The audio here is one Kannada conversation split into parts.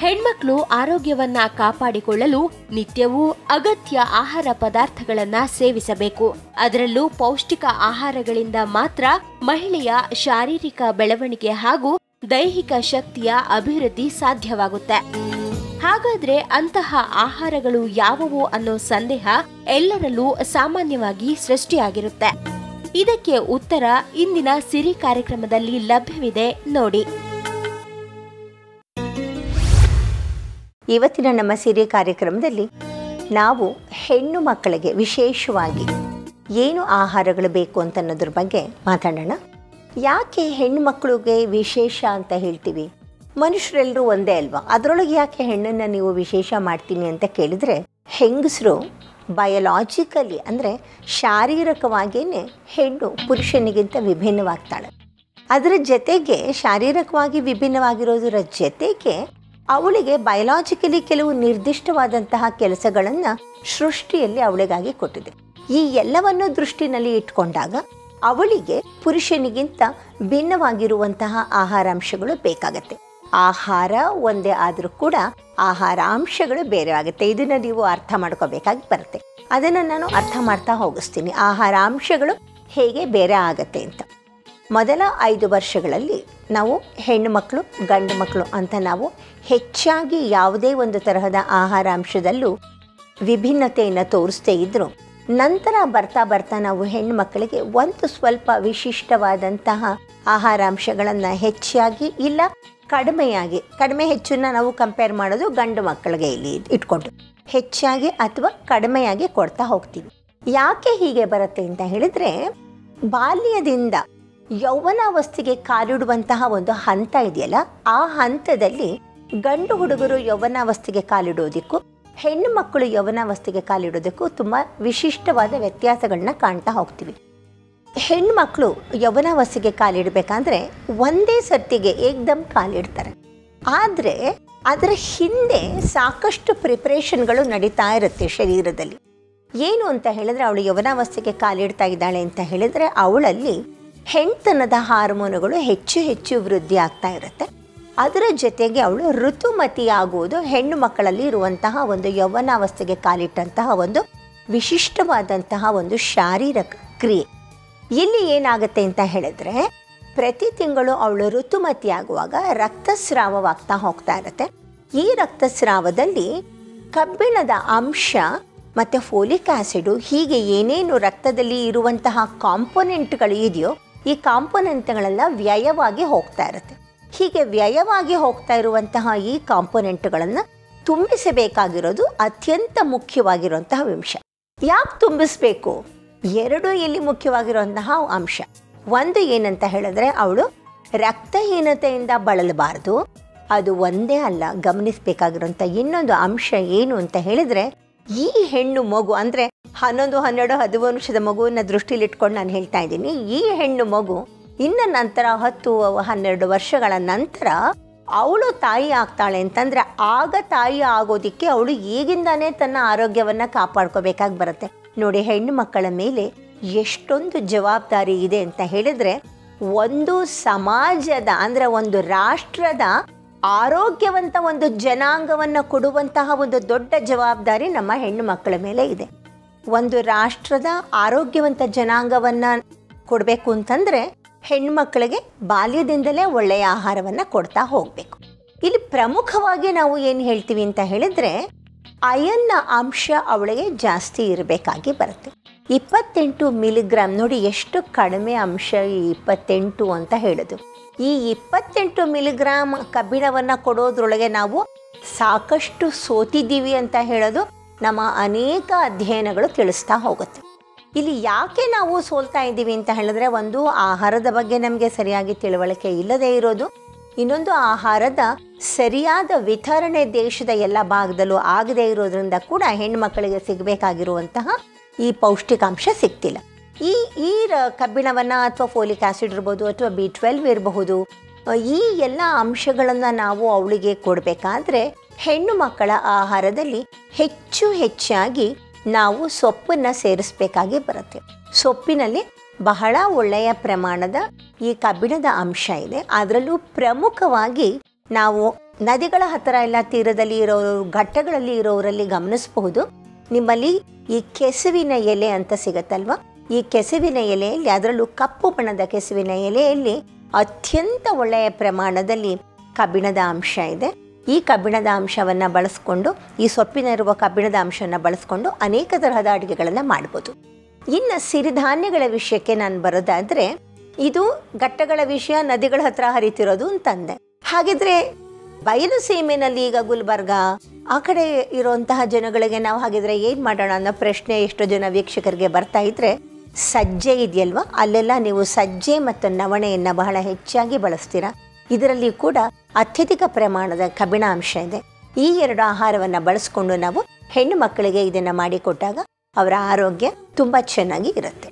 ಹೆಣ್ಮಕ್ಳು ಆರೋಗ್ಯವನ್ನ ಕಾಪಾಡಿಕೊಳ್ಳಲು ನಿತ್ಯವೂ ಅಗತ್ಯ ಆಹಾರ ಪದಾರ್ಥಗಳನ್ನ ಸೇವಿಸಬೇಕು ಅದರಲ್ಲೂ ಪೌಷ್ಟಿಕ ಆಹಾರಗಳಿಂದ ಮಾತ್ರ ಮಹಿಳೆಯ ಶಾರೀರಿಕ ಬೆಳವಣಿಗೆ ಹಾಗೂ ದೈಹಿಕ ಶಕ್ತಿಯ ಅಭಿವೃದ್ಧಿ ಸಾಧ್ಯವಾಗುತ್ತೆ ಹಾಗಾದ್ರೆ ಅಂತಹ ಆಹಾರಗಳು ಯಾವುವು ಅನ್ನೋ ಸಂದೇಹ ಎಲ್ಲರಲ್ಲೂ ಸಾಮಾನ್ಯವಾಗಿ ಸೃಷ್ಟಿಯಾಗಿರುತ್ತೆ ಇದಕ್ಕೆ ಉತ್ತರ ಇಂದಿನ ಸಿರಿ ಕಾರ್ಯಕ್ರಮದಲ್ಲಿ ಲಭ್ಯವಿದೆ ನೋಡಿ ಇವತ್ತಿನ ನಮ್ಮ ಸಿರಿ ಕಾರ್ಯಕ್ರಮದಲ್ಲಿ ನಾವು ಹೆಣ್ಣು ಮಕ್ಕಳಿಗೆ ವಿಶೇಷವಾಗಿ ಏನು ಆಹಾರಗಳು ಬೇಕು ಅಂತ ಅನ್ನೋದ್ರ ಬಗ್ಗೆ ಮಾತಾಡೋಣ ಯಾಕೆ ಹೆಣ್ಣು ಮಕ್ಕಳಿಗೆ ವಿಶೇಷ ಅಂತ ಹೇಳ್ತೀವಿ ಮನುಷ್ಯರೆಲ್ಲರೂ ಒಂದೇ ಅಲ್ವಾ ಅದರೊಳಗೆ ಯಾಕೆ ಹೆಣ್ಣನ್ನು ನೀವು ವಿಶೇಷ ಮಾಡ್ತೀನಿ ಅಂತ ಕೇಳಿದರೆ ಹೆಂಗಸರು ಬಯೋಲಾಜಿಕಲಿ ಅಂದರೆ ಶಾರೀರಿಕವಾಗಿಯೇ ಹೆಣ್ಣು ಪುರುಷನಿಗಿಂತ ವಿಭಿನ್ನವಾಗ್ತಾಳೆ ಅದರ ಜೊತೆಗೆ ಶಾರೀರಿಕವಾಗಿ ವಿಭಿನ್ನವಾಗಿರೋದರ ಜೊತೆಗೆ ಅವಳಿಗೆ ಬಯೋಲಾಜಿಕಲಿ ಕೆಲವು ನಿರ್ದಿಷ್ಟವಾದಂತಹ ಕೆಲಸಗಳನ್ನು ಸೃಷ್ಟಿಯಲ್ಲಿ ಅವಳಿಗಾಗಿ ಕೊಟ್ಟಿದೆ ಈ ಎಲ್ಲವನ್ನು ದೃಷ್ಟಿನಲ್ಲಿ ಇಟ್ಕೊಂಡಾಗ ಅವಳಿಗೆ ಪುರುಷನಿಗಿಂತ ಭಿನ್ನವಾಗಿರುವಂತಹ ಆಹಾರಾಂಶಗಳು ಬೇಕಾಗತ್ತೆ ಆಹಾರ ಒಂದೇ ಆದರೂ ಕೂಡ ಆಹಾರಾಂಶಗಳು ಬೇರೆ ಆಗುತ್ತೆ ಇದನ್ನು ನೀವು ಅರ್ಥ ಮಾಡ್ಕೋಬೇಕಾಗಿ ಬರುತ್ತೆ ಅದನ್ನು ನಾನು ಅರ್ಥ ಮಾಡ್ತಾ ಹೋಗಿಸ್ತೀನಿ ಆಹಾರಾಂಶಗಳು ಹೇಗೆ ಬೇರೆ ಆಗತ್ತೆ ಅಂತ ಮೊದಲ ಐದು ವರ್ಷಗಳಲ್ಲಿ ನಾವು ಹೆಣ್ಣು ಮಕ್ಕಳು ಗಂಡು ಮಕ್ಕಳು ಅಂತ ನಾವು ಹೆಚ್ಚಾಗಿ ಯಾವುದೇ ಒಂದು ತರಹದ ಆಹಾರಾಂಶದಲ್ಲೂ ವಿಭಿನ್ನತೆಯನ್ನು ತೋರಿಸ್ತೇ ಇದ್ದರು ನಂತರ ಬರ್ತಾ ಬರ್ತಾ ನಾವು ಹೆಣ್ಣು ಮಕ್ಕಳಿಗೆ ಒಂದು ಸ್ವಲ್ಪ ವಿಶಿಷ್ಟವಾದಂತಹ ಆಹಾರಾಂಶಗಳನ್ನು ಹೆಚ್ಚಾಗಿ ಇಲ್ಲ ಕಡಿಮೆಯಾಗಿ ಕಡಿಮೆ ಹೆಚ್ಚನ್ನು ನಾವು ಕಂಪೇರ್ ಮಾಡೋದು ಗಂಡು ಮಕ್ಕಳಿಗೆ ಇಲ್ಲಿ ಇಟ್ಕೊಂಡು ಹೆಚ್ಚಾಗಿ ಅಥವಾ ಕಡಿಮೆಯಾಗಿ ಕೊಡ್ತಾ ಹೋಗ್ತೀವಿ ಯಾಕೆ ಹೀಗೆ ಬರುತ್ತೆ ಅಂತ ಹೇಳಿದರೆ ಬಾಲ್ಯದಿಂದ ಯೌವನಾವಸ್ಥೆಗೆ ಕಾಲಿಡುವಂತಹ ಒಂದು ಹಂತ ಇದೆಯಲ್ಲ ಆ ಹಂತದಲ್ಲಿ ಗಂಡು ಹುಡುಗರು ಯೌವನಾವಸ್ಥೆಗೆ ಕಾಲಿಡೋದಕ್ಕೂ ಹೆಣ್ಣು ಮಕ್ಕಳು ಯೌವನಾವಸ್ಥೆಗೆ ಕಾಲಿಡೋದಕ್ಕೂ ತುಂಬ ವಿಶಿಷ್ಟವಾದ ವ್ಯತ್ಯಾಸಗಳನ್ನ ಕಾಣ್ತಾ ಹೋಗ್ತೀವಿ ಹೆಣ್ಮಕ್ಳು ಯೌವನಾವಸ್ಥೆಗೆ ಕಾಲಿಡಬೇಕಾದ್ರೆ ಒಂದೇ ಸರ್ತಿಗೆ ಏಕ್ದಮ್ ಕಾಲಿಡ್ತಾರೆ ಆದರೆ ಅದರ ಹಿಂದೆ ಸಾಕಷ್ಟು ಪ್ರಿಪ್ರೇಷನ್ಗಳು ನಡೀತಾ ಇರುತ್ತೆ ಶರೀರದಲ್ಲಿ ಏನು ಅಂತ ಹೇಳಿದ್ರೆ ಅವಳು ಯೌವನಾವಸ್ಥೆಗೆ ಕಾಲಿಡ್ತಾ ಇದ್ದಾಳೆ ಅಂತ ಹೇಳಿದ್ರೆ ಅವಳಲ್ಲಿ ಹೆಣ್ತನದ ಹಾರ್ಮೋನುಗಳು ಹೆಚ್ಚು ಹೆಚ್ಚು ವೃದ್ಧಿ ಆಗ್ತಾ ಇರುತ್ತೆ ಅದರ ಜೊತೆಗೆ ಅವಳು ಋತುಮತಿ ಆಗುವುದು ಹೆಣ್ಣು ಮಕ್ಕಳಲ್ಲಿ ಇರುವಂತಹ ಒಂದು ಯೌವನಾವಸ್ಥೆಗೆ ಕಾಲಿಟ್ಟಂತಹ ಒಂದು ವಿಶಿಷ್ಟವಾದಂತಹ ಒಂದು ಶಾರೀರಿಕ ಕ್ರಿಯೆ ಇಲ್ಲಿ ಏನಾಗುತ್ತೆ ಅಂತ ಹೇಳಿದ್ರೆ ಪ್ರತಿ ತಿಂಗಳು ಅವಳು ಋತುಮತಿ ಆಗುವಾಗ ರಕ್ತಸ್ರಾವವಾಗ್ತಾ ಹೋಗ್ತಾ ಇರುತ್ತೆ ಈ ರಕ್ತಸ್ರಾವದಲ್ಲಿ ಕಬ್ಬಿಣದ ಅಂಶ ಮತ್ತು ಫೋಲಿಕ್ ಆ್ಯಸಿಡು ಹೀಗೆ ಏನೇನು ರಕ್ತದಲ್ಲಿ ಇರುವಂತಹ ಕಾಂಪೊನೆಂಟ್ಗಳು ಇದೆಯೋ ಈ ಕಾಂಪೊನೆಂಟ್ಗಳೆಲ್ಲ ವ್ಯಯವಾಗಿ ಹೋಗ್ತಾ ಇರುತ್ತೆ ಹೀಗೆ ವ್ಯಯವಾಗಿ ಹೋಗ್ತಾ ಇರುವಂತಹ ಈ ಕಾಂಪೊನೆಂಟ್ಗಳನ್ನು ತುಂಬಿಸಬೇಕಾಗಿರೋದು ಅತ್ಯಂತ ಮುಖ್ಯವಾಗಿರುವಂತಹ ಅಂಶ ಯಾಕೆ ತುಂಬಿಸ್ಬೇಕು ಎರಡು ಇಲ್ಲಿ ಮುಖ್ಯವಾಗಿರುವಂತಹ ಅಂಶ ಒಂದು ಏನಂತ ಹೇಳಿದ್ರೆ ಅವಳು ರಕ್ತಹೀನತೆಯಿಂದ ಬಳಲಬಾರ್ದು ಅದು ಒಂದೇ ಅಲ್ಲ ಗಮನಿಸಬೇಕಾಗಿರುವಂಥ ಇನ್ನೊಂದು ಅಂಶ ಏನು ಅಂತ ಹೇಳಿದ್ರೆ ಈ ಹೆಣ್ಣು ಮಗು ಅಂದರೆ ಹನ್ನೊಂದು ಹನ್ನೆರಡು ಹದಿಮೂರು ವರ್ಷದ ಮಗುವನ್ನ ದೃಷ್ಟಿಲಿ ಇಟ್ಕೊಂಡು ನಾನು ಹೇಳ್ತಾ ಇದ್ದೀನಿ ಈ ಹೆಣ್ಣು ಮಗು ಇನ್ನು ನಂತರ ಹತ್ತು ಹನ್ನೆರಡು ವರ್ಷಗಳ ನಂತರ ಅವಳು ತಾಯಿ ಆಗ್ತಾಳೆ ಅಂತಂದರೆ ಆಗ ತಾಯಿ ಆಗೋದಿಕ್ಕೆ ಅವಳು ಈಗಿಂದಾನೇ ತನ್ನ ಆರೋಗ್ಯವನ್ನು ಕಾಪಾಡ್ಕೋಬೇಕಾಗಿ ಬರುತ್ತೆ ನೋಡಿ ಹೆಣ್ಣು ಮಕ್ಕಳ ಮೇಲೆ ಎಷ್ಟೊಂದು ಜವಾಬ್ದಾರಿ ಇದೆ ಅಂತ ಹೇಳಿದರೆ ಒಂದು ಸಮಾಜದ ಅಂದರೆ ಒಂದು ರಾಷ್ಟ್ರದ ಆರೋಗ್ಯವಂತ ಒಂದು ಜನಾಂಗವನ್ನು ಕೊಡುವಂತಹ ಒಂದು ದೊಡ್ಡ ಜವಾಬ್ದಾರಿ ನಮ್ಮ ಹೆಣ್ಣು ಮಕ್ಕಳ ಮೇಲೆ ಇದೆ ಒಂದು ರಾಷ್ಟ್ರದ ಆರೋಗ್ಯವಂತ ಜನಾಂಗವನ್ನು ಕೊಡಬೇಕು ಅಂತಂದರೆ ಹೆಣ್ಮಕ್ಳಿಗೆ ಬಾಲ್ಯದಿಂದಲೇ ಒಳ್ಳೆಯ ಆಹಾರವನ್ನು ಕೊಡ್ತಾ ಹೋಗಬೇಕು ಇಲ್ಲಿ ಪ್ರಮುಖವಾಗಿ ನಾವು ಏನು ಹೇಳ್ತೀವಿ ಅಂತ ಹೇಳಿದರೆ ಅಯನ್ನ ಅಂಶ ಅವಳಿಗೆ ಜಾಸ್ತಿ ಇರಬೇಕಾಗಿ ಬರುತ್ತೆ ಇಪ್ಪತ್ತೆಂಟು ಮಿಲಿಗ್ರಾಮ್ ನೋಡಿ ಎಷ್ಟು ಕಡಿಮೆ ಅಂಶ ಈ ಇಪ್ಪತ್ತೆಂಟು ಅಂತ ಹೇಳೋದು ಈ ಇಪ್ಪತ್ತೆಂಟು ಮಿಲಿಗ್ರಾಮ್ ಕಬ್ಬಿಣವನ್ನು ಕೊಡೋದ್ರೊಳಗೆ ನಾವು ಸಾಕಷ್ಟು ಸೋತಿದ್ದೀವಿ ಅಂತ ಹೇಳೋದು ನಮ್ಮ ಅನೇಕ ಅಧ್ಯಯನಗಳು ತಿಳಿಸ್ತಾ ಹೋಗುತ್ತೆ ಇಲ್ಲಿ ಯಾಕೆ ನಾವು ಸೋಲ್ತಾ ಇದ್ದೀವಿ ಅಂತ ಹೇಳಿದ್ರೆ ಒಂದು ಆಹಾರದ ಬಗ್ಗೆ ನಮಗೆ ಸರಿಯಾಗಿ ತಿಳುವಳಿಕೆ ಇಲ್ಲದೇ ಇರೋದು ಇನ್ನೊಂದು ಆಹಾರದ ಸರಿಯಾದ ವಿತರಣೆ ದೇಶದ ಎಲ್ಲ ಭಾಗದಲ್ಲೂ ಆಗದೇ ಇರೋದ್ರಿಂದ ಕೂಡ ಹೆಣ್ಮಕ್ಕಳಿಗೆ ಸಿಗಬೇಕಾಗಿರುವಂತಹ ಈ ಪೌಷ್ಟಿಕಾಂಶ ಸಿಗ್ತಿಲ್ಲ ಈ ಈ ರ- ಕಬ್ಬಿಣವನ್ನು ಅಥವಾ ಫೋಲಿಕ್ ಆ್ಯಸಿಡ್ ಇರ್ಬೋದು ಅಥವಾ ಬಿ ಟ್ವೆಲ್ವ್ ಇರಬಹುದು ಈ ಎಲ್ಲ ಅಂಶಗಳನ್ನು ನಾವು ಅವಳಿಗೆ ಕೊಡಬೇಕಾದ್ರೆ ಹೆಣ್ಣು ಮಕ್ಕಳ ಆಹಾರದಲ್ಲಿ ಹೆಚ್ಚು ಹೆಚ್ಚಾಗಿ ನಾವು ಸೊಪ್ಪನ್ನು ಸೇರಿಸಬೇಕಾಗಿ ಬರುತ್ತೆ ಸೊಪ್ಪಿನಲ್ಲಿ ಬಹಳ ಒಳ್ಳೆಯ ಪ್ರಮಾಣದ ಈ ಕಬ್ಬಿಣದ ಅಂಶ ಇದೆ ಅದರಲ್ಲೂ ಪ್ರಮುಖವಾಗಿ ನಾವು ನದಿಗಳ ಹತ್ತಿರ ಎಲ್ಲ ತೀರದಲ್ಲಿ ಇರೋರು ಘಟ್ಟಗಳಲ್ಲಿ ಇರೋರಲ್ಲಿ ಗಮನಿಸಬಹುದು ನಿಮ್ಮಲ್ಲಿ ಈ ಕೆಸುವಿನ ಎಲೆ ಅಂತ ಸಿಗತ್ತಲ್ವ ಈ ಕೆಸುವಿನ ಎಲೆಯಲ್ಲಿ ಅದರಲ್ಲೂ ಕಪ್ಪು ಬಣ್ಣದ ಕೆಸುವಿನ ಎಲೆಯಲ್ಲಿ ಅತ್ಯಂತ ಒಳ್ಳೆಯ ಪ್ರಮಾಣದಲ್ಲಿ ಕಬ್ಬಿಣದ ಅಂಶ ಇದೆ ಈ ಕಬ್ಬಿಣದ ಅಂಶವನ್ನು ಬಳಸ್ಕೊಂಡು ಈ ಸೊಪ್ಪಿನಿರುವ ಕಬ್ಬಿಣದ ಅಂಶವನ್ನು ಬಳಸ್ಕೊಂಡು ಅನೇಕ ತರಹದ ಅಡುಗೆಗಳನ್ನು ಮಾಡ್ಬೋದು ಇನ್ನು ಸಿರಿಧಾನ್ಯಗಳ ವಿಷಯಕ್ಕೆ ನಾನು ಬರೋದಾದರೆ ಇದು ಘಟ್ಟಗಳ ವಿಷಯ ನದಿಗಳ ಹತ್ರ ಹರಿತಿರೋದು ಅಂತಂದೆ ಹಾಗಿದ್ರೆ ಬಯಲು ಸೀಮೆನಲ್ಲಿ ಈಗ ಗುಲ್ಬರ್ಗ ಆ ಕಡೆ ಇರುವಂತಹ ಜನಗಳಿಗೆ ನಾವು ಹಾಗಿದ್ರೆ ಏನು ಮಾಡೋಣ ಅನ್ನೋ ಪ್ರಶ್ನೆ ಎಷ್ಟು ಜನ ವೀಕ್ಷಕರಿಗೆ ಬರ್ತಾ ಇದ್ರೆ ಸಜ್ಜೆ ಇದೆಯಲ್ವಾ ಅಲ್ಲೆಲ್ಲ ನೀವು ಸಜ್ಜೆ ಮತ್ತು ನವಣೆಯನ್ನು ಬಹಳ ಹೆಚ್ಚಾಗಿ ಬಳಸ್ತೀರಾ ಇದರಲ್ಲಿ ಕೂಡ ಅತ್ಯಧಿಕ ಪ್ರಮಾಣದ ಕಬ್ಬಿಣಾಂಶ ಇದೆ ಈ ಎರಡು ಆಹಾರವನ್ನು ಬಳಸ್ಕೊಂಡು ನಾವು ಹೆಣ್ಣು ಮಕ್ಕಳಿಗೆ ಇದನ್ನು ಮಾಡಿಕೊಟ್ಟಾಗ ಅವರ ಆರೋಗ್ಯ ತುಂಬ ಚೆನ್ನಾಗಿ ಇರುತ್ತೆ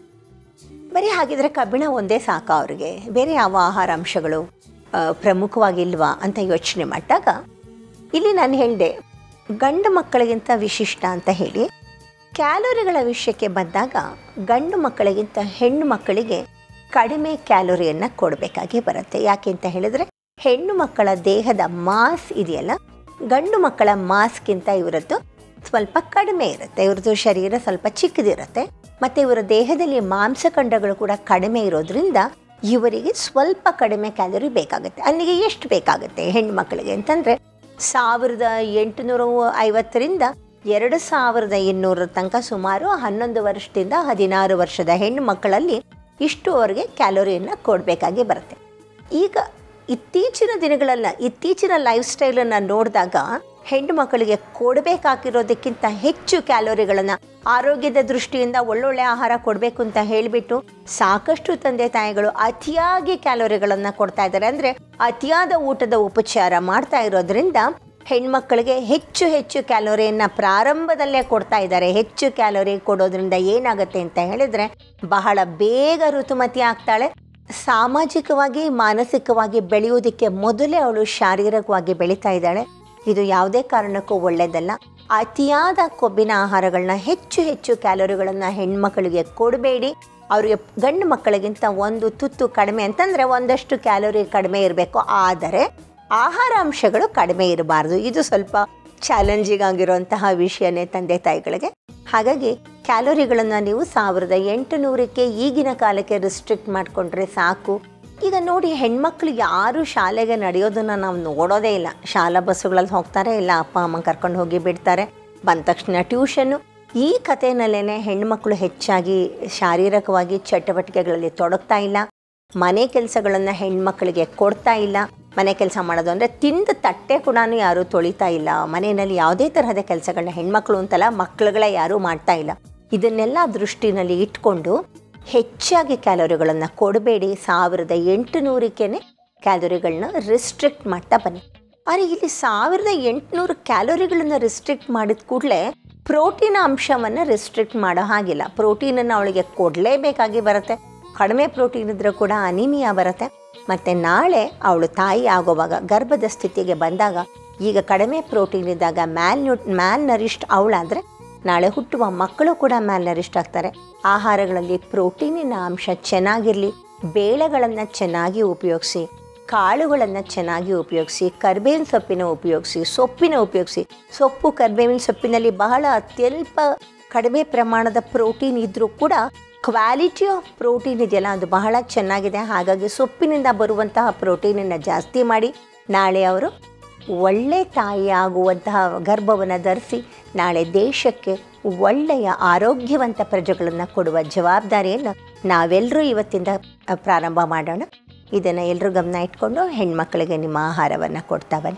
ಬರೀ ಹಾಗಿದ್ರೆ ಕಬ್ಬಿಣ ಒಂದೇ ಸಾಕ ಅವ್ರಿಗೆ ಬೇರೆ ಯಾವ ಆಹಾರ ಅಂಶಗಳು ಆ, ಪ್ರಮುಖವಾಗಿಲ್ವಾ ಅಂತ ಯೋಚನೆ ಮಾಡಿದಾಗ ಇಲ್ಲಿ ನಾನು ಹೇಳಿದೆ ಗಂಡು ಮಕ್ಕಳಿಗಿಂತ ವಿಶಿಷ್ಟ ಅಂತ ಹೇಳಿ ಕ್ಯಾಲೋರಿಗಳ ವಿಷಯಕ್ಕೆ ಬಂದಾಗ ಗಂಡು ಮಕ್ಕಳಿಗಿಂತ ಹೆಣ್ಣು ಮಕ್ಕಳಿಗೆ ಕಡಿಮೆ ಕ್ಯಾಲೋರಿಯನ್ನು ಕೊಡಬೇಕಾಗಿ ಬರುತ್ತೆ ಯಾಕೆ ಅಂತ ಹೇಳಿದ್ರೆ ಹೆಣ್ಣು ಮಕ್ಕಳ ದೇಹದ ಮಾಸ್ ಇದೆಯಲ್ಲ ಗಂಡು ಮಕ್ಕಳ ಮಾಸ್ಗಿಂತ ಇವರದ್ದು ಸ್ವಲ್ಪ ಕಡಿಮೆ ಇರುತ್ತೆ ಇವ್ರದ್ದು ಶರೀರ ಸ್ವಲ್ಪ ಚಿಕ್ಕದಿರುತ್ತೆ ಮತ್ತು ಇವರ ದೇಹದಲ್ಲಿ ಮಾಂಸಖಂಡಗಳು ಕೂಡ ಕಡಿಮೆ ಇರೋದ್ರಿಂದ ಇವರಿಗೆ ಸ್ವಲ್ಪ ಕಡಿಮೆ ಕ್ಯಾಲೋರಿ ಬೇಕಾಗುತ್ತೆ ಅಲ್ಲಿಗೆ ಎಷ್ಟು ಬೇಕಾಗುತ್ತೆ ಹೆಣ್ಣು ಮಕ್ಕಳಿಗೆ ಅಂತಂದರೆ ಸಾವಿರದ ಎಂಟುನೂರ ಐವತ್ತರಿಂದ ಎರಡು ಸಾವಿರದ ಇನ್ನೂರ ತನಕ ಸುಮಾರು ಹನ್ನೊಂದು ವರ್ಷದಿಂದ ಹದಿನಾರು ವರ್ಷದ ಹೆಣ್ಣು ಮಕ್ಕಳಲ್ಲಿ ಇಷ್ಟು ಅವರಿಗೆ ಕ್ಯಾಲೋರಿಯನ್ನು ಕೊಡಬೇಕಾಗಿ ಬರುತ್ತೆ ಈಗ ಇತ್ತೀಚಿನ ದಿನಗಳಲ್ಲ ಇತ್ತೀಚಿನ ಲೈಫ್ ಸ್ಟೈಲನ್ನು ನೋಡಿದಾಗ ಹೆಣ್ಣು ಮಕ್ಕಳಿಗೆ ಕೊಡಬೇಕಾಗಿರೋದಕ್ಕಿಂತ ಹೆಚ್ಚು ಕ್ಯಾಲೋರಿಗಳನ್ನು ಆರೋಗ್ಯದ ದೃಷ್ಟಿಯಿಂದ ಒಳ್ಳೊಳ್ಳೆ ಆಹಾರ ಕೊಡಬೇಕು ಅಂತ ಹೇಳಿಬಿಟ್ಟು ಸಾಕಷ್ಟು ತಂದೆ ತಾಯಿಗಳು ಅತಿಯಾಗಿ ಕ್ಯಾಲೋರಿಗಳನ್ನು ಕೊಡ್ತಾ ಇದ್ದಾರೆ ಅಂದರೆ ಅತಿಯಾದ ಊಟದ ಉಪಚಾರ ಮಾಡ್ತಾ ಇರೋದ್ರಿಂದ ಹೆಣ್ಮಕ್ಕಳಿಗೆ ಹೆಚ್ಚು ಹೆಚ್ಚು ಕ್ಯಾಲೋರಿಯನ್ನು ಪ್ರಾರಂಭದಲ್ಲೇ ಕೊಡ್ತಾ ಇದ್ದಾರೆ ಹೆಚ್ಚು ಕ್ಯಾಲೋರಿ ಕೊಡೋದ್ರಿಂದ ಏನಾಗುತ್ತೆ ಅಂತ ಹೇಳಿದ್ರೆ ಬಹಳ ಬೇಗ ಋತುಮತಿ ಆಗ್ತಾಳೆ ಸಾಮಾಜಿಕವಾಗಿ ಮಾನಸಿಕವಾಗಿ ಬೆಳೆಯೋದಕ್ಕೆ ಮೊದಲೇ ಅವಳು ಶಾರೀರಿಕವಾಗಿ ಬೆಳೀತಾ ಇದ್ದಾಳೆ ಇದು ಯಾವುದೇ ಕಾರಣಕ್ಕೂ ಒಳ್ಳೆಯದಲ್ಲ ಅತಿಯಾದ ಕೊಬ್ಬಿನ ಆಹಾರಗಳನ್ನ ಹೆಚ್ಚು ಹೆಚ್ಚು ಕ್ಯಾಲೋರಿಗಳನ್ನು ಹೆಣ್ಮಕ್ಳಿಗೆ ಕೊಡಬೇಡಿ ಅವರಿಗೆ ಗಂಡು ಮಕ್ಕಳಿಗಿಂತ ಒಂದು ತುತ್ತು ಕಡಿಮೆ ಅಂತಂದರೆ ಒಂದಷ್ಟು ಕ್ಯಾಲೋರಿ ಕಡಿಮೆ ಇರಬೇಕು ಆದರೆ ಆಹಾರ ಅಂಶಗಳು ಕಡಿಮೆ ಇರಬಾರ್ದು ಇದು ಸ್ವಲ್ಪ ಚಾಲೆಂಜಿಂಗ್ ಆಗಿರುವಂತಹ ವಿಷಯನೇ ತಂದೆ ತಾಯಿಗಳಿಗೆ ಹಾಗಾಗಿ ಕ್ಯಾಲೋರಿಗಳನ್ನು ನೀವು ಸಾವಿರದ ಎಂಟುನೂರಕ್ಕೆ ಈಗಿನ ಕಾಲಕ್ಕೆ ರಿಸ್ಟ್ರಿಕ್ಟ್ ಮಾಡಿಕೊಂಡ್ರೆ ಸಾಕು ಈಗ ನೋಡಿ ಹೆಣ್ಮಕ್ಳು ಯಾರು ಶಾಲೆಗೆ ನಡೆಯೋದನ್ನು ನಾವು ನೋಡೋದೇ ಇಲ್ಲ ಶಾಲಾ ಬಸ್ಸುಗಳಲ್ಲಿ ಹೋಗ್ತಾರೆ ಇಲ್ಲ ಅಪ್ಪ ಅಮ್ಮ ಕರ್ಕೊಂಡು ಹೋಗಿ ಬಿಡ್ತಾರೆ ಬಂದ ತಕ್ಷಣ ಟ್ಯೂಷನ್ನು ಈ ಕಥೆನಲ್ಲೇ ಹೆಣ್ಮಕ್ಳು ಹೆಚ್ಚಾಗಿ ಶಾರೀರಿಕವಾಗಿ ಚಟುವಟಿಕೆಗಳಲ್ಲಿ ತೊಡಗ್ತಾ ಇಲ್ಲ ಮನೆ ಕೆಲಸಗಳನ್ನು ಹೆಣ್ಮಕ್ಳಿಗೆ ಕೊಡ್ತಾ ಇಲ್ಲ ಮನೆ ಕೆಲಸ ಮಾಡೋದು ಅಂದರೆ ತಿಂದ ತಟ್ಟೆ ಕೂಡ ಯಾರೂ ತೊಳಿತಾ ಇಲ್ಲ ಮನೆಯಲ್ಲಿ ಯಾವುದೇ ತರಹದ ಕೆಲಸಗಳನ್ನ ಹೆಣ್ಮಕ್ಳು ಅಂತಲ್ಲ ಮಕ್ಕಳುಗಳೇ ಯಾರೂ ಮಾಡ್ತಾ ಇಲ್ಲ ಇದನ್ನೆಲ್ಲ ದೃಷ್ಟಿನಲ್ಲಿ ಇಟ್ಕೊಂಡು ಹೆಚ್ಚಾಗಿ ಕ್ಯಾಲೋರಿಗಳನ್ನು ಕೊಡಬೇಡಿ ಸಾವಿರದ ಎಂಟುನೂರಕ್ಕೆ ಕ್ಯಾಲೋರಿಗಳನ್ನ ರಿಸ್ಟ್ರಿಕ್ಟ್ ಮಾಡ್ತಾ ಬನ್ನಿ ಆದರೆ ಇಲ್ಲಿ ಸಾವಿರದ ಎಂಟುನೂರು ಕ್ಯಾಲೋರಿಗಳನ್ನು ರಿಸ್ಟ್ರಿಕ್ಟ್ ಮಾಡಿದ ಕೂಡಲೇ ಪ್ರೋಟೀನ್ ಅಂಶವನ್ನು ರಿಸ್ಟ್ರಿಕ್ಟ್ ಮಾಡೋ ಹಾಗಿಲ್ಲ ಪ್ರೋಟೀನನ್ನು ಅವಳಿಗೆ ಕೊಡಲೇಬೇಕಾಗಿ ಬರುತ್ತೆ ಕಡಿಮೆ ಪ್ರೋಟೀನ್ ಇದ್ರೂ ಕೂಡ ಅನಿಮಿಯಾ ಬರುತ್ತೆ ಮತ್ತು ನಾಳೆ ಅವಳು ತಾಯಿ ಆಗೋವಾಗ ಗರ್ಭದ ಸ್ಥಿತಿಗೆ ಬಂದಾಗ ಈಗ ಕಡಿಮೆ ಪ್ರೋಟೀನ್ ಇದ್ದಾಗ ಮ್ಯಾಲ್ ನ್ಯೂ ಮ್ಯಾಲ್ ನರಿಷ್ಟ್ ಅವಳಾದರೆ ನಾಳೆ ಹುಟ್ಟುವ ಮಕ್ಕಳು ಕೂಡ ಮ್ಯಾಲ್ ನರಿಷ್ಟ್ ಆಗ್ತಾರೆ ಆಹಾರಗಳಲ್ಲಿ ಪ್ರೋಟೀನಿನ ಅಂಶ ಚೆನ್ನಾಗಿರಲಿ ಬೇಳೆಗಳನ್ನು ಚೆನ್ನಾಗಿ ಉಪಯೋಗಿಸಿ ಕಾಳುಗಳನ್ನು ಚೆನ್ನಾಗಿ ಉಪಯೋಗಿಸಿ ಕರ್ಬೇವಿನ ಸೊಪ್ಪಿನ ಉಪಯೋಗಿಸಿ ಸೊಪ್ಪಿನ ಉಪಯೋಗಿಸಿ ಸೊಪ್ಪು ಕರ್ಬೇವಿನ ಸೊಪ್ಪಿನಲ್ಲಿ ಬಹಳ ಅತ್ಯಲ್ಪ ಕಡಿಮೆ ಪ್ರಮಾಣದ ಪ್ರೋಟೀನ್ ಇದ್ದರೂ ಕೂಡ ಕ್ವಾಲಿಟಿ ಆಫ್ ಪ್ರೋಟೀನ್ ಇದೆಯಲ್ಲ ಅದು ಬಹಳ ಚೆನ್ನಾಗಿದೆ ಹಾಗಾಗಿ ಸೊಪ್ಪಿನಿಂದ ಬರುವಂತಹ ಪ್ರೋಟೀನನ್ನು ಜಾಸ್ತಿ ಮಾಡಿ ನಾಳೆ ಅವರು ಒಳ್ಳೆ ತಾಯಿ ಆಗುವಂತಹ ಗರ್ಭವನ್ನು ಧರಿಸಿ ನಾಳೆ ದೇಶಕ್ಕೆ ಒಳ್ಳೆಯ ಆರೋಗ್ಯವಂತ ಪ್ರಜೆಗಳನ್ನು ಕೊಡುವ ಜವಾಬ್ದಾರಿಯನ್ನು ನಾವೆಲ್ಲರೂ ಇವತ್ತಿಂದ ಅ, ಪ್ರಾರಂಭ ಮಾಡೋಣ ಇದನ್ನು ಎಲ್ಲರೂ ಗಮನ ಇಟ್ಕೊಂಡು ಹೆಣ್ಮಕ್ಳಿಗೆ ನಿಮ್ಮ ಆಹಾರವನ್ನು ಕೊಡ್ತಾ ಬನ್ನಿ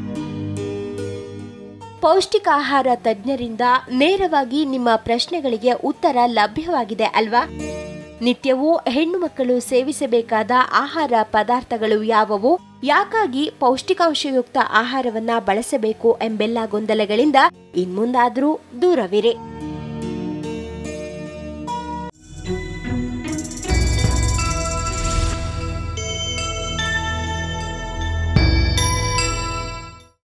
ಪೌಷ್ಟಿಕಾಹಾರ ತಜ್ಞರಿಂದ ನೇರವಾಗಿ ನಿಮ್ಮ ಪ್ರಶ್ನೆಗಳಿಗೆ ಉತ್ತರ ಲಭ್ಯವಾಗಿದೆ ಅಲ್ವಾ ನಿತ್ಯವೂ ಹೆಣ್ಣು ಮಕ್ಕಳು ಸೇವಿಸಬೇಕಾದ ಆಹಾರ ಪದಾರ್ಥಗಳು ಯಾವುವು ಯಾಕಾಗಿ ಪೌಷ್ಟಿಕಾಂಶಯುಕ್ತ ಆಹಾರವನ್ನ ಬಳಸಬೇಕು ಎಂಬೆಲ್ಲ ಗೊಂದಲಗಳಿಂದ ಇನ್ಮುಂದಾದ್ರೂ ದೂರವಿರಿ